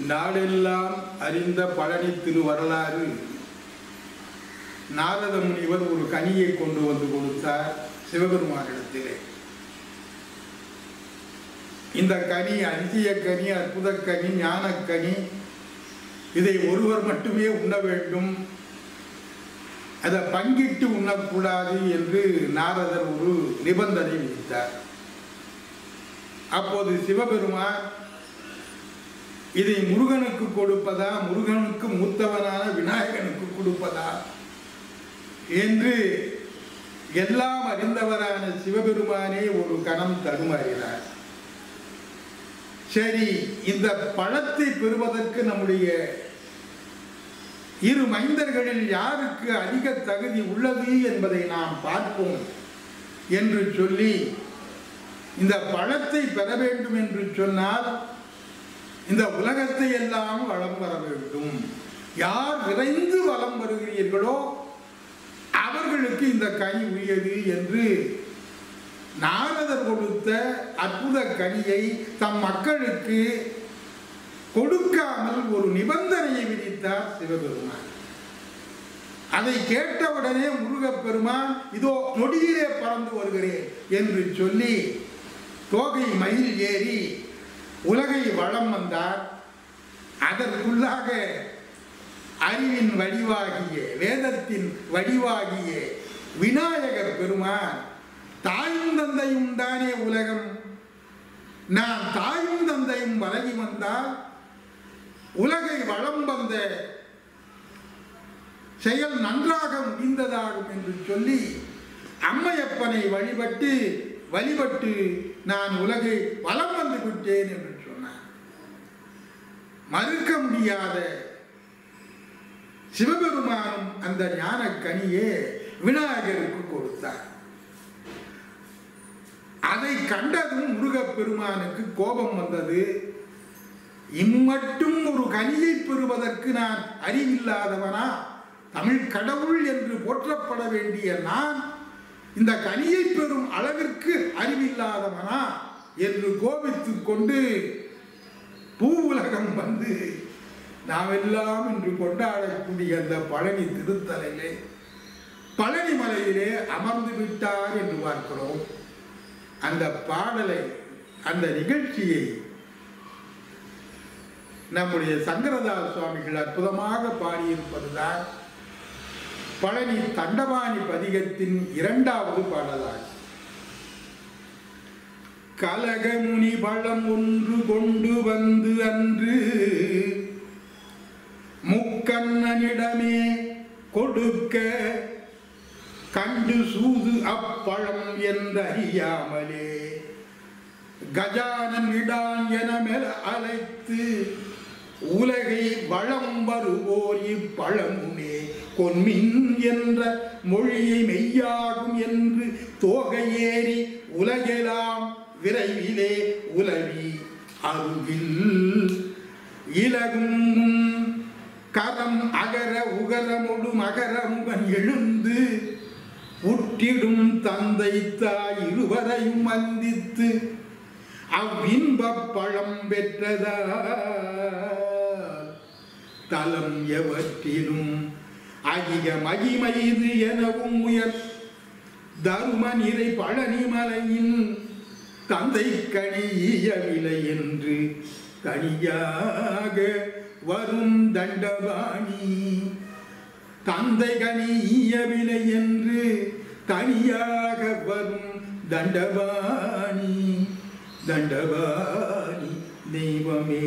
நாடெல்லாம் அறிந்த பழனி திருவரலாறு நாரத முனிவர் ஒரு கனியை கொண்டு வந்து கொடுத்தார் சிவபெருமானிடத்திலே இந்த கனி அஞ்சிய கனி அற்புத கனி ஞானக்கனி இதை ஒருவர் மட்டுமே உண்ண வேண்டும் அதை பங்கிட்டு உண்ணக்கூடாது என்று நாரதர் ஒரு நிபந்தனை விதித்தார் அப்போது சிவபெருமான் இதை முருகனுக்கு கொடுப்பதா முருகனுக்கு மூத்தவனான விநாயகனுக்கு கொடுப்பதா என்று எல்லாம் அறிந்தவரான சிவபெருமானே ஒரு கணம் தடுமாறினார் சரி இந்த பழத்தை பெறுவதற்கு நம்முடைய இரு மைந்தர்களில் யாருக்கு அதிக தகுதி உள்ளது என்பதை நாம் பார்ப்போம் என்று சொல்லி இந்த பழத்தை பெற வேண்டும் என்று சொன்னால் இந்த உலகத்தை எல்லாம் வளம் வர வேண்டும் யார் விரைந்து வளம் வருகிறீர்களோ அவர்களுக்கு இந்த கனி உரியது என்று நாரதர் கொடுத்த அற்புத கனியை தம் மக்களுக்கு கொடுக்காமல் ஒரு நிபந்தனையை விதித்தார் சிவபெருமான் அதை கேட்டவுடனே முருகப்பெருமான் இதோ நொடியிலே பறந்து வருகிறேன் என்று சொல்லி தோகை மயில் ஏறி உலகை வளம் வந்தார் அதற்குள்ளாக அறிவின் வடிவாகிய வேதத்தின் வடிவாகிய விநாயகர் பெருமான் தாயும் தந்தையும் தானே உலகம் நான் தாயும் தந்தையும் வழங்கி வந்தால் உலகை வளம் வந்த செயல் நன்றாக முடிந்ததாகும் என்று சொல்லி அம்மையப்பனை வழிபட்டு வழிபட்டு நான் உலகை வலம் வந்து விட்டேன் என்று சொன்னார் மறுக்க முடியாத சிவபெருமானும் அந்த ஞான கனியே விநாயகருக்கு கொடுத்தார் அதை கண்டதும் முருகப்பெருமானுக்கு கோபம் வந்தது இம்மட்டும் ஒரு கனியை பெறுவதற்கு நான் அறிவில்லாதவனா தமிழ் கடவுள் என்று போற்றப்பட வேண்டிய நான் இந்த கனியை பெறும் அளவிற்கு அறிவில்லாதவனா என்று கோபித்துக் கொண்டு பூவுலகம் வந்து நாம் எல்லாம் இன்று கொண்டாடக்கூடிய அந்த பழனி திருத்தலையிலே பழனி மலையிலே அமர்ந்து விட்டார் என்று பார்க்கிறோம் அந்த பாடலை அந்த நிகழ்ச்சியை நம்முடைய சங்கரதாஸ் சுவாமிகள் அற்புதமாக பாடியிருப்பதுதான் பழனி தண்டபாணி பதிகத்தின் இரண்டாவது பாடலாகும் கலகமுனி பழம் ஒன்று கொண்டு வந்து அன்று முக்கண்ணனிடமே கொடுக்க கண்டு சூது அப்பழம் என்றறியாமலே கஜானன் இடான் என மேல அழைத்து உலகை வளம் வருவோர் இப்பழமுமே கொன்மின் என்ற மொழியை மெய்யாகும் என்று தோகையேறி உலகெல்லாம் விரைவிலே உலவி அருகில் இலகும் கரம் அகர உகரமொடு மகரமுகன் எழுந்து புற்றிடும் தந்தை தாய் இருவரையும் வந்தித்து அவ்வின்பப் பழம் பெற்றதால் தலம் எவற்றிலும் அதிக மகிமைது எனவும் உயர் தரும நிறை பழனிமலையின் தந்தை கணியவில்லை என்று தனியாக வரும் தண்டபாணி தந்தை கணியவில்லை என்று தனியாக வரும் தண்டபாணி தண்டபாணி தெய்வமே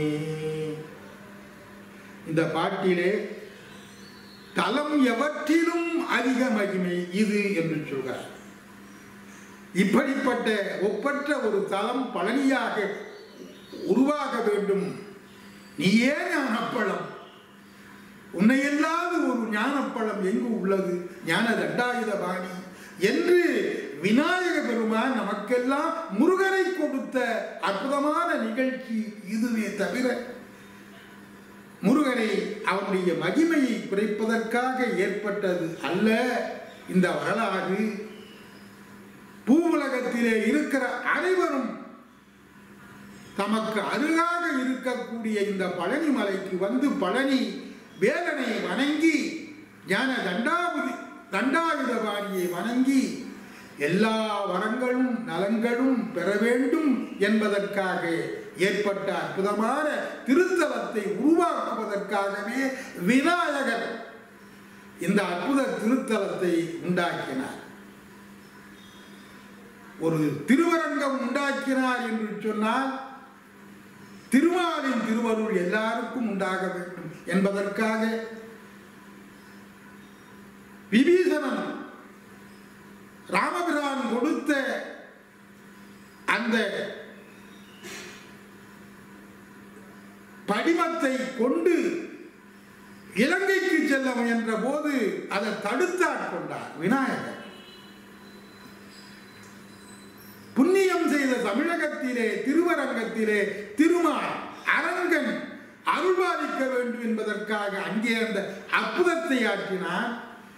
இந்த பாட்டிலே தலம் எவற்றிலும் அதிக மகிமை இது என்று சொல்கிறார் இப்படிப்பட்ட ஒப்பற்ற ஒரு தலம் பழனியாக உருவாக வேண்டும் நீயே ஞானப்பழம் உன்னை இல்லாத ஒரு ஞானப்பழம் எங்கு உள்ளது ஞான தண்டாயுத பாணி என்று விநாயக பெருமான் நமக்கெல்லாம் முருகனை கொடுத்த அற்புதமான நிகழ்ச்சி இதுவே தவிர முருகனை அவனுடைய மகிமையை குறைப்பதற்காக ஏற்பட்டது அல்ல இந்த வரலாறு பூவுலகத்திலே இருக்கிற அனைவரும் தமக்கு அருகாக இருக்கக்கூடிய இந்த பழனி மலைக்கு வந்து பழனி வேலனை வணங்கி ஞான தண்டாபுதி தண்டாயுதபாணியை வணங்கி எல்லா வரங்களும் நலங்களும் பெற வேண்டும் என்பதற்காக ஏற்பட்ட அற்புதமான திருத்தலத்தை உருவாக்குவதற்காகவே விநாயகர் இந்த அற்புத திருத்தலத்தை உண்டாக்கினார் ஒரு திருவரங்கம் உண்டாக்கினார் என்று சொன்னால் திருமாலின் திருவருள் எல்லாருக்கும் உண்டாக வேண்டும் என்பதற்காக விபீஷணன் ராமபிரான் கொடுத்த அந்த படிமத்தை கொண்டு இலங்கைக்கு செல்ல முயன்ற போது அதை தடுத்தாற் கொண்டார் விநாயகர் புண்ணியம் செய்த தமிழகத்திலே திருவரங்கத்திலே திருமால் அரங்கன் அருள்பாலிக்க வேண்டும் என்பதற்காக அங்கே அந்த அற்புதத்தை ஆற்றினார்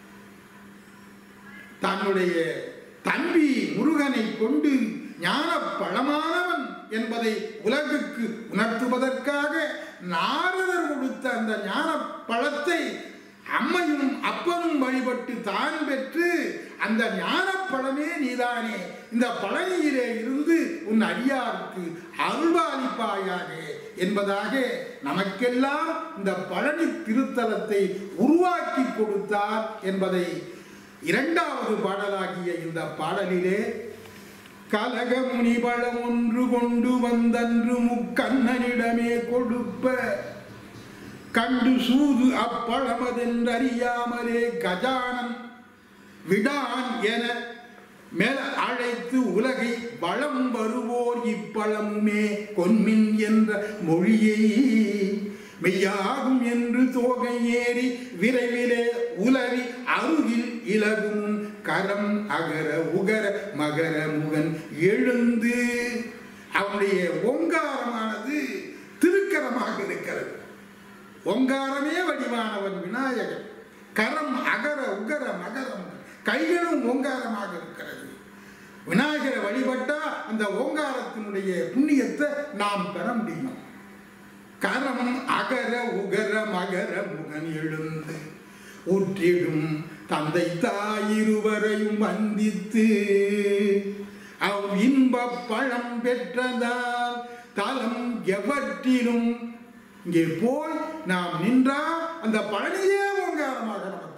தன்னுடைய தம்பி முருகனை கொண்டு ஞான பழமானவன் என்பதை உலகுக்கு உணர்த்துவதற்காக நாரதர் கொடுத்த அந்த ஞான பழத்தை அம்மையும் அப்பனும் வழிபட்டு தான் பெற்று அந்த ஞான பழமே நீதானே இந்த பழனியிலே இருந்து உன் அடியாருக்கு அருள்பாலிப்பாயாக என்பதாக நமக்கெல்லாம் இந்த பழனி திருத்தலத்தை உருவாக்கி கொடுத்தார் என்பதை இரண்டாவது பாடலாகிய இந்த பாடலிலே கலக முனிபழம் ஒன்று கொண்டு வந்தன்று முக்கண்ணனிடமே கொடுப்ப கண்டு சூது அப்பழமதென்றறியாமலே கஜானன் விடான் என மேல் அழைத்து உலகை வளம் வருவோர் இப்பழமுமே கொன்மின் என்ற மொழியை மெய்யாகும் என்று தோகை ஏறி விரைவிலே உலவி அருகில் இலகும் கரம் அகர உகர மகர முகன் எழுந்து அவனுடைய ஓங்காரமானது திருக்கரமாக இருக்கிறது ஓங்காரமே வடிவானவன் விநாயகன் கரம் அகர உகர மகரம் கைகளும் ஓங்காரமாக இருக்கிறது விநாயகரை வழிபட்டா அந்த ஓங்காரத்தினுடைய புண்ணியத்தை நாம் பெற முடியும் கரம் அகர உகர மகர முகன் எழுந்து ஊற்றிடும் தந்தை தாயிருவரையும் வந்தித்து அவ் இன்பப் பழம் பெற்றதால் தலம் எவற்றிலும் இங்கே போய் நாம் நின்றால் அந்த பழனியே ஓங்காரமாக நமக்கு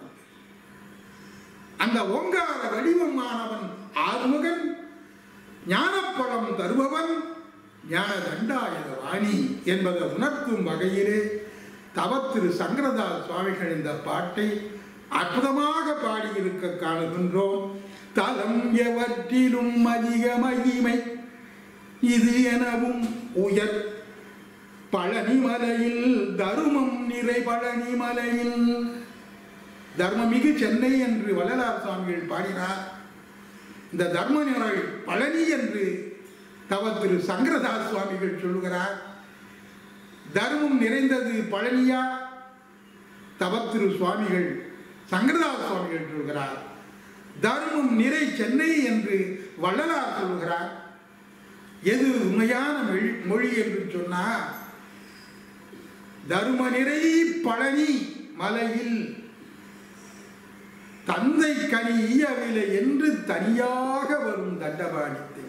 அந்த ஓங்கார வடிவமானவன் ஆறுமுகன் ஞானப்பழம் தருபவன் ஞான தண்டாயுத வாணி என்பதை உணர்த்தும் வகையிலே தவத்திரு சங்கரதாஸ் சுவாமிகள் இந்த பாட்டை அற்புதமாக பாடியிருக்க காணுகின்றோம் தலம் எவற்றிலும் அதிக மகிமை இது எனவும் உயர் பழனிமலையில் தருமம் நிறை பழனிமலையில் தர்மமிகு சென்னை என்று வள்ளலார் சுவாமிகள் பாடினார் இந்த தர்ம நிறை பழனி என்று தவ திரு சங்கரதாஸ் சுவாமிகள் சொல்லுகிறார் தர்மம் நிறைந்தது பழனியா தவத்திரு சுவாமிகள் சங்கரதாஸ் சுவாமிகள் சொல்கிறார் தர்மம் நிறை சென்னை என்று வள்ளலார் சொல்லுகிறார் எது உண்மையான மொழி மொழி என்று சொன்னால் தரும நிறை பழனி மலையில் தந்தை கனி ஈயவில்லை என்று தனியாக வரும் தண்டபாணித்தை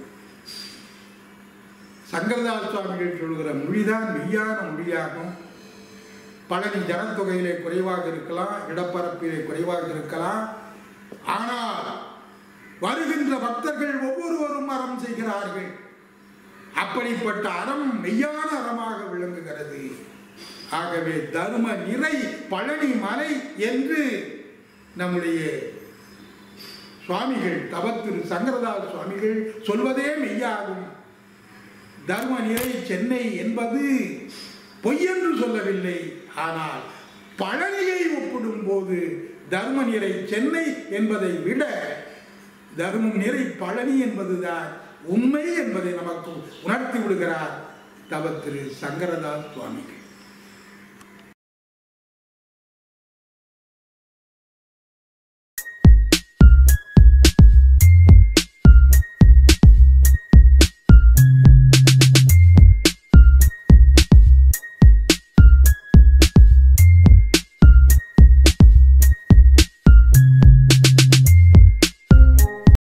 சங்கரதாஸ் சுவாமிகள் சொல்கிற மொழிதான் மெய்யான மொழியாகும் பழனி ஜனத்தொகையிலே குறைவாக இருக்கலாம் இடப்பரப்பிலே குறைவாக இருக்கலாம் ஆனால் வருகின்ற பக்தர்கள் ஒவ்வொருவரும் அறம் செய்கிறார்கள் அப்படிப்பட்ட அறம் மெய்யான அறமாக விளங்குகிறது ஆகவே தர்ம நிறை பழனி மலை என்று நம்முடைய சுவாமிகள் தவத்திரு சங்கரதாஸ் சுவாமிகள் சொல்வதே மெய்யாகும் தர்ம நிறை சென்னை என்பது பொய்யென்று சொல்லவில்லை ஆனால் பழனியை ஒப்பிடும் போது தர்ம நிறை சென்னை என்பதை விட தர்மம் நிறை பழனி என்பதுதான் உண்மை என்பதை நமக்கு உணர்த்தி விடுகிறார் தவ திரு சங்கரதாஸ் சுவாமிகள்